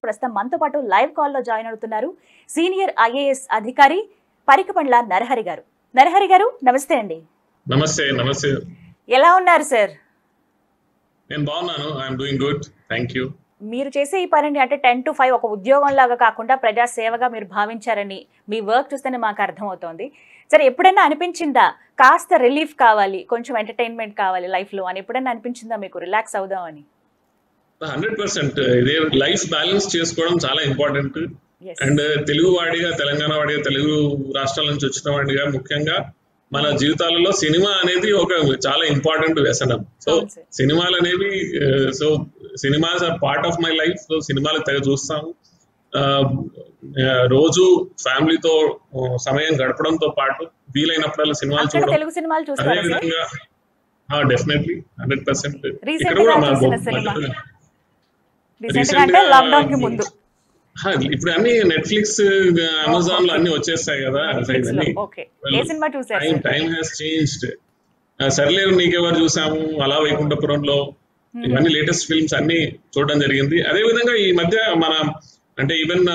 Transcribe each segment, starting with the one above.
ప్రస్తుతం మనతో పాటు లైవ్ కాల్లో జాయిన్ అవుతున్నారు సీనియర్ ఐఏఎస్ అధికారి పరికపండ్ల నరహరి గారు నరహరి గారు నమస్తే అండి నమస్తే నమస్తే ఎలా ఉన్నారు సార్ నేను బాగున్నాను I'm doing good thank you మీరు చేసే ఈ పనిని అంటే టెన్ టు ఫైవ్ ఒక ఉద్యోగం లాగా కాకుండా ప్రజా సేవగా మీరు భావించారని మీ వర్క్ చూస్తేనే మాకు అర్థమవుతోంది సరే ఎప్పుడైనా అనిపించిందా కాస్త రిలీఫ్ కావాలి కొంచెం ఎంటర్టైన్మెంట్ కావాలి లైఫ్లో అని ఎప్పుడైనా అనిపించిందా మీకు రిలాక్స్ అవుదాం అని హండ్రెడ్ పర్సెంట్ ఇదే లైఫ్ బ్యాలెన్స్ చేసుకోవడం చాలా ఇంపార్టెంట్ Yes. అండ్ తెలుగు వాడిగా తెలంగాణ వాడిగా తెలుగు రాష్ట్రాల నుంచి వచ్చిన వాడిగా ముఖ్యంగా మన జీవితాలలో సినిమా అనేది ఒక చాలా ఇంపార్టెంట్ వ్యసనం సో అవును సార్. సినిమాలు అనేవి so cinemas are part of my life so సినిమాలు తెగ చూస్తాము ఆ, ఆ, రోజు ఫ్యామిలీతో సమయం గడపడంతో పాటు వీలైనప్పుడల్లా సినిమాలు అక్కడ చూడడం తెలుగు సినిమాలు అదే చూస్తారా సార్ విధంగా డెఫినెట్లీ హండ్రెడ్ పర్సెంట్ Recent ఇక్కడ గా కూడా మా చూసిన గో- సినిమా. మా- రీసెంట్ గా Recent అంటే గా- లాక్డౌన్ కి ముందు హా, ఇప్పుడు అన్ని నెట్ఫ్లిక్స్ అమెజాన్ లో అన్ని వచ్చేస్తాయి కదా Netflix లో. ఇవన్నీ ఓకే ఏ సినిమా చూసారు time sir time has changed సర్లేరు నీకెవరు చూసాము అలా వైకుంఠపురంలో ఇవన్నీ లేటెస్ట్ ఫిల్మ్స్ అన్ని చూడడం జరిగింది అదే విధంగా ఈ మధ్య మన అంటే ఈవెన్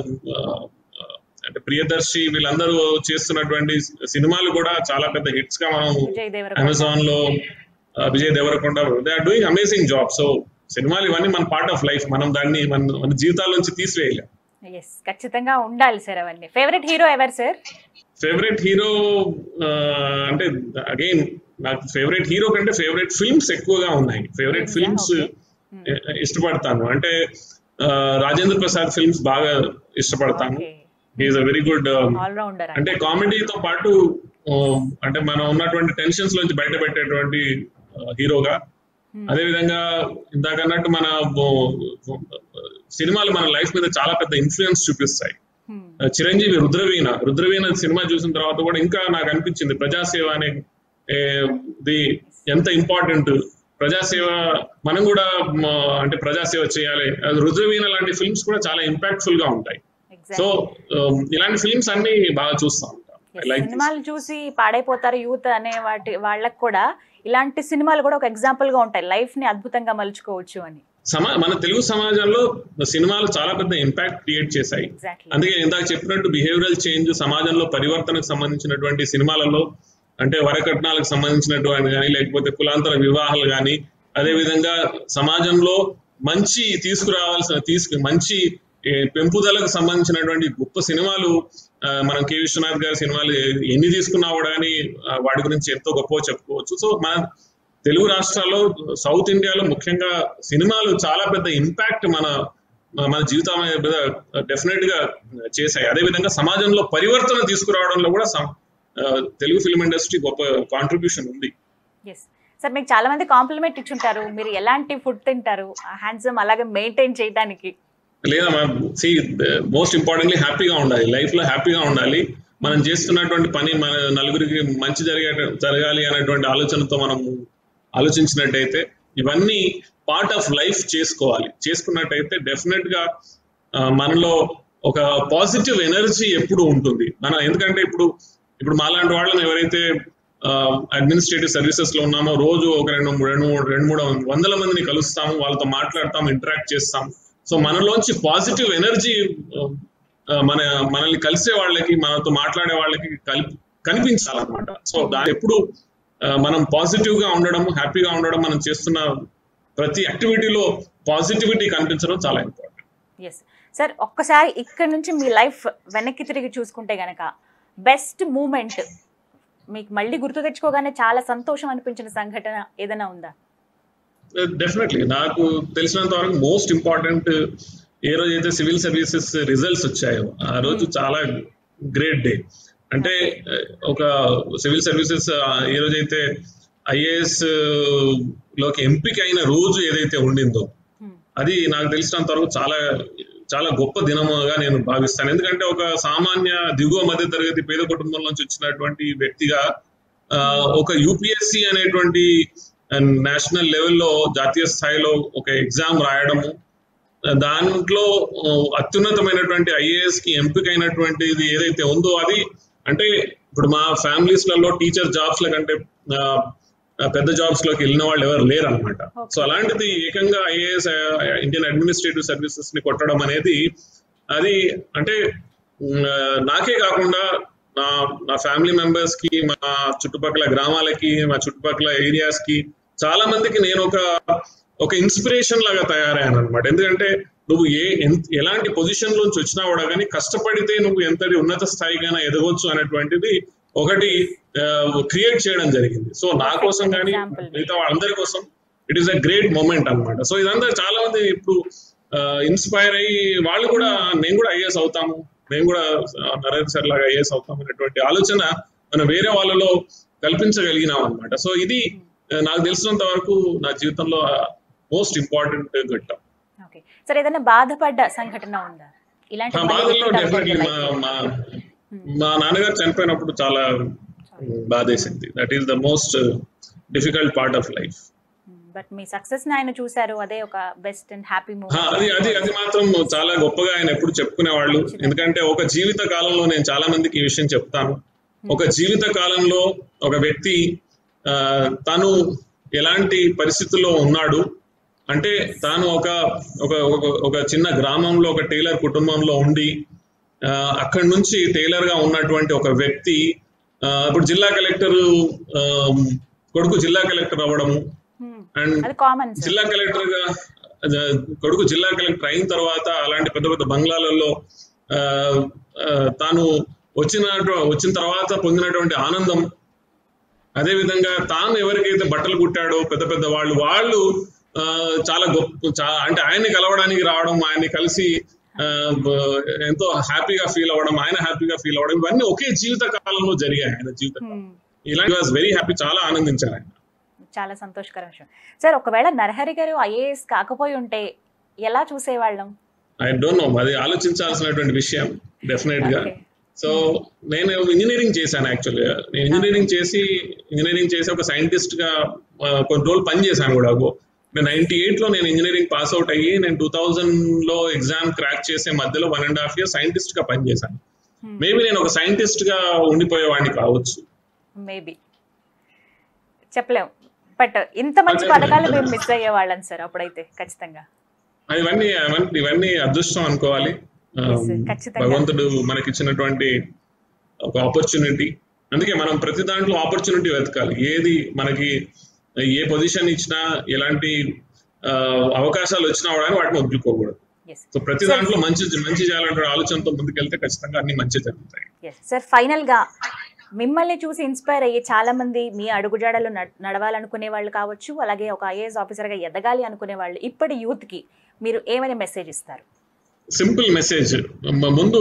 అంటే ప్రియదర్శి వీళ్ళందరూ చేస్తున్నటువంటి సినిమాలు కూడా చాలా పెద్ద హిట్స్ గా మనం విజయ్ దేవరకొండ అమెజాన్ లో ఆ, Vijay Devarakonda they are doing amazing job so సినిమాలు ఇవన్నీ మన పార్ట్ ఆఫ్ లైఫ్ మనం దాన్ని మన మన జీవితాల నుంచి తీసివేయలేం ఎస్ ఖచ్చితంగా ఉండాలి సార్ అవన్నీ ఫేవరెట్ హీరో ఎవరు సార్ ఫేవరెట్ హీరో అంటే అగైన్ నాకు ఫేవరెట్ హీరో కంటే ఫేవరెట్ ఫిల్మ్స్ ఎక్కువగా ఉన్నాయి ఫేవరెట్ Films, ఫిల్మ్స్ okay. ఇష్టపడతాను అంటే ఆ, రాజేంద్ర ప్రసాద్ ఫిల్మ్స్ బాగా ఇష్టపడతాను okay is a very good all rounder అంటే కామెడీతో పాటు ఆ, అంటే మనం ఉన్నటువంటి టెన్షన్స్ నుంచి బయట పెట్టేటువంటి హీరోగా అదే విధంగా ఇందాక అన్నట్టు మన ఓ, సినిమాలు మన లైఫ్ మీద చాలా పెద్ద ఇన్ఫ్లుయెన్స్ చూపిస్తాయి చిరంజీవి రుద్రవీణ రుద్రవీణ సినిమా చూసిన తర్వాత కూడా ఇంకా నాకు అనిపించింది ప్రజాసేవ అనే ఏ, ది ఎంత ఇంపార్టెంట్ ప్రజాసేవ మనం కూడా మ, అంటే ప్రజాసేవ చేయాలి అది రుద్రవీణ లాంటి ఫిల్మ్స్ కూడా చాలా ఇంపాక్ట్ఫుల్ గా ఉంటాయి సో ఇలాంటి ఫిల్మ్స్ అన్ని బాగా చూస్తా ఉంటాం లైక్ సినిమాలు చూసి పాడైపోతారు యూత్ అనే వాటి వాళ్ళకి కూడా ఇలాంటి సినిమాలు కూడా ఒక ఎగ్జాంపుల్ గా ఉంటాయి లైఫ్ ని అద్భుతంగా మలుచుకోవచ్చు అని సమా మన తెలుగు సమాజంలో సినిమాలు చాలా పెద్ద ఇంపాక్ట్ క్రియేట్ చేశాయి ఎగ్జాక్ట్లీ అందుకే ఇందాక చెప్పినట్టు బిహేవియరల్ చేంజ్ సమాజంలో పరివర్తనకు సంబంధించినటువంటి సినిమాలలో అంటే వరకట్నాలకు సంబంధించినటువంటి కానీ లేకపోతే కులాంతర వివాహాలు కానీ అదే విధంగా సమాజంలో మంచి తీసుకురావాల్సిన తీసుకు మంచి ఏ, పెంపుదలకు సంబంధించినటువంటి గొప్ప సినిమాలు ఆ, మనం కె విశ్వనాథ్ గారి సినిమాలు ఎన్ని తీసుకున్నా కూడా కానీ ఆ, వాటి గురించి ఎంతో గొప్ప చెప్పుకోవచ్చు సో మన తెలుగు రాష్ట్రాల్లో సౌత్ ఇండియాలో ముఖ్యంగా సినిమాలు చాలా పెద్ద ఇంపాక్ట్ మన మన జీవితం మీద డెఫినెట్ గా చేశాయి అదే విధంగా సమాజంలో పరివర్తన తీసుకురావడంలో కూడా సం- ఆ, తెలుగు ఫిల్మ్ ఇండస్ట్రీ గొప్ప కాంట్రిబ్యూషన్ ఉంది ఎస్ సార్ మీకు చాలా మంది కాంప్లిమెంట్ ఇచ్చుంటారు మీరు ఎలాంటి ఫుడ్ తింటారు హ్యాండ్సమ్ అలాగే మెయింటైన్ చేయడానికి లేదా సి మోస్ట్ ఇంపార్టెంట్లీ హ్యాపీగా ఉండాలి లైఫ్ లో హ్యాపీగా ఉండాలి మనం చేస్తున్నటువంటి పని మన నలుగురికి మంచి జరిగే జరగాలి అనేటువంటి ఆలోచనతో మనం ఆలోచించినట్టయితే ఇవన్నీ పార్ట్ ఆఫ్ లైఫ్ చేసుకోవాలి చేసుకున్నట్టయితే డెఫినెట్ గా ఆ, మనలో ఒక పాజిటివ్ ఎనర్జీ ఎప్పుడు ఉంటుంది మన ఎందుకంటే ఇప్పుడు ఇప్పుడు మాలాంటి వాళ్ళని ఎవరైతే అడ్మినిస్ట్రేటివ్ సర్వీసెస్ లో ఉన్నామో రోజు ఒక రెండు మూడు రెండు మూడు రెండు మూడు వందల మందిని కలుస్తాము వాళ్ళతో మాట్లాడతాం ఇంటరాక్ట్ చేస్తాం సో మనలోంచి పాజిటివ్ ఎనర్జీ మన మనల్ని కలిసే వాళ్ళకి మనతో మాట్లాడే వాళ్ళకి కలిపి కనిపించాలన్నమాట సో దాని ఎప్పుడు ఆ, మనం పాజిటివ్ గా ఉండడం హ్యాపీగా ఉండడం మనం చేస్తున్న ప్రతి యాక్టివిటీలో పాజిటివిటీ కనిపించడం చాలా ఇంపార్టెంట్ ఎస్ సార్ ఒక్కసారి ఇక్కడ నుంచి మీ లైఫ్ వెనక్కి తిరిగి చూసుకుంటే గనక బెస్ట్ మూమెంట్ మీకు మళ్ళీ గుర్తు తెచ్చుకోగానే చాలా సంతోషం అనిపించిన సంఘటన ఏదైనా ఉందా డెఫినెట్లీ నాకు తెలిసినంత వరకు మోస్ట్ ఇంపార్టెంట్ ఏ రోజు అయితే సివిల్ సర్వీసెస్ రిజల్ట్స్ వచ్చాయో ఆ రోజు చాలా గ్రేట్ డే అంటే ఆ, ఒక సివిల్ సర్వీసెస్ ఏ రోజైతే ఐఏఎస్ లోకి ఎంపిక అయిన రోజు ఏదైతే ఉండిందో Hmm. అది నాకు తెలిసినంత వరకు చాలా చాలా గొప్ప దినముగా నేను భావిస్తాను ఎందుకంటే ఒక సామాన్య దిగువ మధ్య తరగతి పేద కుటుంబం నుంచి వచ్చినటువంటి వ్యక్తిగా ఆ, ఒక యూపీఎస్సి అనేటువంటి నేషనల్ లెవెల్లో జాతీయ స్థాయిలో ఒక ఎగ్జామ్ రాయడము దాంట్లో ఆ, అత్యున్నతమైనటువంటి ఐఏఎస్ కి ఎంపికైనటువంటిది ఏదైతే ఉందో అది అంటే ఇప్పుడు మా ఫ్యామిలీస్ లలో టీచర్ జాబ్స్ ల కంటే ఆ, పెద్ద జాబ్స్ లోకి వెళ్ళిన వాళ్ళు ఎవరు లేరు అనమాట Okay. సో అలాంటిది ఏకంగా ఐఏఎస్ ఇండియన్ అడ్మినిస్ట్రేటివ్ సర్వీసెస్ ని కొట్టడం అనేది అది అంటే ఉమ్, ఆ, నాకే కాకుండా నా నా ఫ్యామిలీ మెంబర్స్ కి మా చుట్టుపక్కల గ్రామాలకి మా చుట్టుపక్కల ఏరియాస్ కి చాలా మందికి నేను ఒక ఒక ఇన్స్పిరేషన్ లాగా తయారయ్యాను అనమాట ఎందుకంటే నువ్వు ఏ ఎన్- ఎలాంటి పొజిషన్ నుంచి వచ్చినా కూడా కానీ కష్టపడితే నువ్వు ఎంతటి ఉన్నత స్థాయికైనా ఎదగొచ్చు అనేటువంటిది ఒకటి క్రియేట్ చేయడం జరిగింది సో నా Perfect కోసం కానీ example. మిగతా వాళ్ళందరి కోసం it is a great moment అన్నమాట సో ఇదంతా చాలా మంది ఇప్పుడు ఇన్స్పైర్ అయ్యి వాళ్ళు కూడా నేను కూడా ఐఏఎస్ అవుతాము నేను కూడా నరేంద్ర సార్ లాగా ఐఏఎస్ అవుతాం అనేటువంటి ఆలోచన మనం వేరే వాళ్ళలో కల్పించగలిగినాం అనమాట సో ఇది ఆ, నాకు తెలిసినంత వరకు నా జీవితంలో మోస్ట్ ఇంపార్టెంట్ ఘట్టం ఓకే సరే ఏదైనా బాధపడ్డ సంఘటన ఉందా ఇలాంటి ఆ మళ్ళీ బాధల్లో repeat అవ్వకూడదు డెఫినెట్లీ life మా లో. మా మా నాన్నగారు చనిపోయినప్పుడు చాలా బాధేసింది that is the most difficult part of life but మీ సక్సెస్ ని ఆయన చూసారు అదే ఒక బెస్ట్ అండ్ హ్యాపీ ఆ, అది అది అది మాత్రం చాలా గొప్పగా ఆయన ఎప్పుడు చెప్పుకునేవాళ్ళు ఎందుకంటే ఒక జీవిత కాలంలో నేను చాలా మందికి ఈ విషయం చెప్తాను ఒక జీవిత కాలంలో ఒక వ్యక్తి ఆ, తను ఎలాంటి పరిస్థితుల్లో ఉన్నాడు అంటే తాను ఒక ఒక ఒక- ఒక చిన్న గ్రామంలో ఒక టైలర్ కుటుంబంలో ఉండి ఆ, అక్కడి నుంచి టైలర్ గా ఉన్నటువంటి ఒక వ్యక్తి ఆ, ఇప్పుడు జిల్లా కలెక్టర్ కొడుకు జిల్లా కలెక్టర్ అవ్వడము అండ్ అది కామన్ సార్ జిల్లా కలెక్టర్ గా ఆ, కొడుకు జిల్లా కలెక్టర్ అయిన తర్వాత అలాంటి పెద్ద పెద్ద బంగ్లాలలో ఆ, ఆ, తాను వచ్చిన వచ్చిన తర్వాత పొందినటువంటి ఆనందం అదే విధంగా తాను ఎవరికైతే బట్టలు కుట్టాడో పెద్ద పెద్ద వాళ్ళు వాళ్ళు ఆ, చాలా గొప్ప చా- అంటే ఆయన్ని కలవడానికి రావడం ఆయన్ని కలిసి ఆ, బ- ఎంతో హ్యాపీగా ఫీల్ అవ్వడం ఆయన హ్యాపీగా ఫీల్ అవ్వడం ఇవన్నీ ఒకే జీవిత కాలంలో జరిగాయి ఆయన జీవితం ఇలాంటి వాజ్ వెరీ హ్యాపీ చాలా ఆనందించారు ఆయన చాలా సంతోషకర విషయం సార్ ఒకవేళ నరహరి గారు ఐఏఎస్ కాకపోయి ఉంటే ఎలా చూసేవాళ్ళం ఐ డోంట్ నో అది ఆలోచించాల్సినటువంటి విషయం డెఫినెట్ గా Okay. సో నేను ఇంజనీరింగ్ చేశాను యాక్చువల్గా నేను ఇంజనీరింగ్ చేసి ఇంజనీరింగ్ చేసి ఒక సైంటిస్ట్ గా ఆ, కొన్ని రోజులు పని చేశాను కూడా నేను నైన్టీ ఎయిట్ లో నేను ఇంజనీరింగ్ పాస్ అవుట్ అయ్యి నేను టూ థౌజండ్ లో ఎగ్జామ్ క్రాక్ చేసే మధ్యలో one and half year scientist గా పనిచేశాను Hmm. మేబీ నేను ఒక సైంటిస్ట్ గా ఉండిపోయేవాడిని కావచ్చు మేబీ చెప్పలేం బట్ ఇంత మంచి అదే, పథకాలు అదే. మేము మిస్ అయ్యేవాళ్ళం సార్ అప్పుడైతే ఖచ్చితంగా ఇవన్నీ అవన్నీ ఇవన్నీ అదృష్టం అనుకోవాలి ఆ, Yes, sir. ఖచ్చితంగా. భగవంతుడు మనకిచ్చినటువంటి ఒక ఆపర్చునిటీ అందుకే మనం ప్రతి దాంట్లో ఆపర్చునిటీ వెతకాలి ఏది మనకి ఏ పొజిషన్ ఇచ్చినా ఎలాంటి ఆ, అవకాశాలు వచ్చినా కూడా వాటిని వదులుకోకూడదు ఎస్ సో ప్రతి Sir. దాంట్లో మంచి మంచి చేయాలంటే ఆలోచనతో ముందుకెళ్తే ఖచ్చితంగా అన్ని మంచి జరుగుతాయి ఎస్ సార్ ఫైనల్ గా మిమ్మల్ని చూసి ఇన్స్పైర్ అయ్యి చాలా మంది మీ అడుగుజాడలు నడ- నడవాలనుకునే వాళ్ళు కావచ్చు అలాగే ఒక ఐఏఎస్ ఆఫీసర్ గా ఎదగాలి అనుకునే వాళ్ళు ఇప్పటి యూత్ కి మీరు ఏమని మెసేజ్ ఇస్తారు సింపుల్ మెసేజ్ ముందు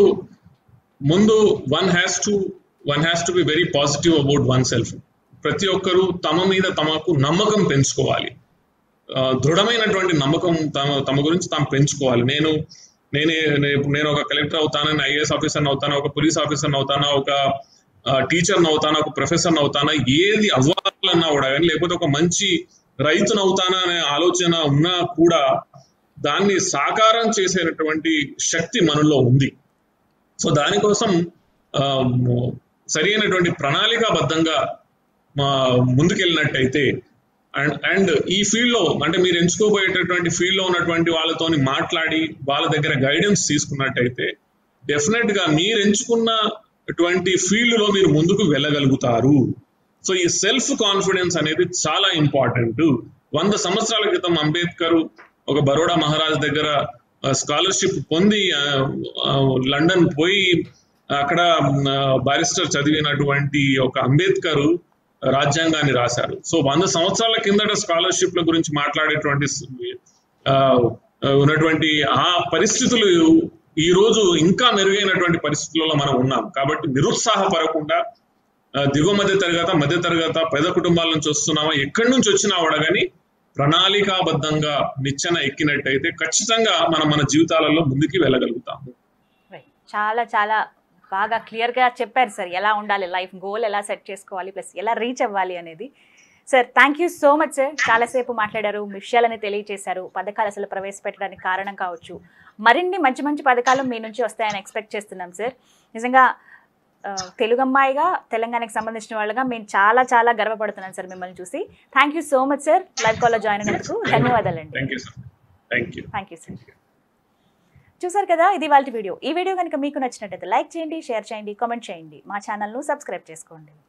ముందు one has to one has to be very positive about oneself ప్రతి ఒక్కరూ తమ మీద తమకు నమ్మకం పెంచుకోవాలి ఆ, దృఢమైనటువంటి నమ్మకం తమ తమ గురించి తాము పెంచుకోవాలి నేను నేనే నే- నేను ఒక కలెక్టర్ అవుతానని ఐఏఎస్ ఆఫీసర్ అవుతానా ఒక పోలీస్ ఆఫీసర్ అవుతానా ఒక టీచర్ అవుతానా ఒక ప్రొఫెసర్ అవుతానా ఏది అవ్వాలన్నా కూడా కానీ లేకపోతే ఒక మంచి రైతును అవుతానా అనే ఆలోచన ఉన్నా కూడా దాన్ని సాకారం చేసేటటువంటి శక్తి మనలో ఉంది సో దానికోసం ఆ, సరైనటువంటి ప్రణాళికాబద్ధంగా మా ముందుకెళ్ళినట్టయితే అండ్ అండ్ ఈ ఫీల్డ్ లో అంటే మీరు ఎంచుకోబోయేటటువంటి ఫీల్డ్ లో ఉన్నటువంటి వాళ్ళతోని మాట్లాడి వాళ్ళ దగ్గర గైడెన్స్ తీసుకున్నట్టయితే డెఫినెట్ గా మీరు ఎంచుకున్నటువంటి ఫీల్డ్ లో మీరు ముందుకు వెళ్ళగలుగుతారు సో ఈ సెల్ఫ్ కాన్ఫిడెన్స్ అనేది చాలా ఇంపార్టెంట్ వంద సంవత్సరాల క్రితం అంబేద్కర్ ఒక బరోడా మహారాజ్ దగ్గర స్కాలర్షిప్ పొంది ఆ, ఆ, లండన్ పోయి అక్కడ బారిస్టర్ చదివినటువంటి ఒక అంబేద్కర్ రాజ్యాంగాన్ని రాశారు సో వంద సంవత్సరాల కిందట స్కాలర్షిప్ల గురించి మాట్లాడేటువంటి ఆ, ఉన్నటువంటి ఆ పరిస్థితులు ఈ రోజు ఇంకా మెరుగైనటువంటి పరిస్థితులలో మనం ఉన్నాం కాబట్టి నిరుత్సాహపడకుండా ఆ, దిగువ మధ్య తరగత మధ్య తరగత పేద కుటుంబాల నుంచి వస్తున్నామా ఎక్కడి నుంచి వచ్చినా కూడా కానీ ప్రణాళికాబద్ధంగా నిచ్చెన ఎక్కినట్టయితే ఖచ్చితంగా మనం మన జీవితాలలో ముందుకు వెళ్ళగలుగుతాము Right. చాలా చాలా బాగా క్లియర్ గా చెప్పారు సార్ ఎలా ఉండాలి లైఫ్ గోల్ ఎలా సెట్ చేసుకోవాలి ప్లస్ ఎలా రీచ్ అవ్వాలి అనేది sir thank you so much sir చాలాసేపు మాట్లాడారు మీ విషయాలని తెలియజేశారు పథకాలు అసలు ప్రవేశపెట్టడానికి కారణం కావచ్చు మరిన్ని మంచి మంచి పథకాలు మీ నుంచి వస్తాయని ఎక్స్పెక్ట్ చేస్తున్నాం సార్ నిజంగా ఆ, తెలుగు అమ్మాయిగా తెలంగాణకి సంబంధించిన వాళ్ళగా మేము చాలా చాలా గర్వపడుతున్నాం సార్ మిమ్మల్ని చూసి thank you so much sir live కాల్లో జాయిన్ అయినందుకు ధన్యవాదాలండి thank you sir thank you thank you sir చూసారు కదా ఇది వాళ్ళ వీడియో ఈ వీడియో కనుక మీకు నచ్చినట్టయితే లైక్ చేయండి షేర్ చేయండి కామెంట్ చేయండి మా ఛానల్ను సబ్స్క్రైబ్ చేసుకోండి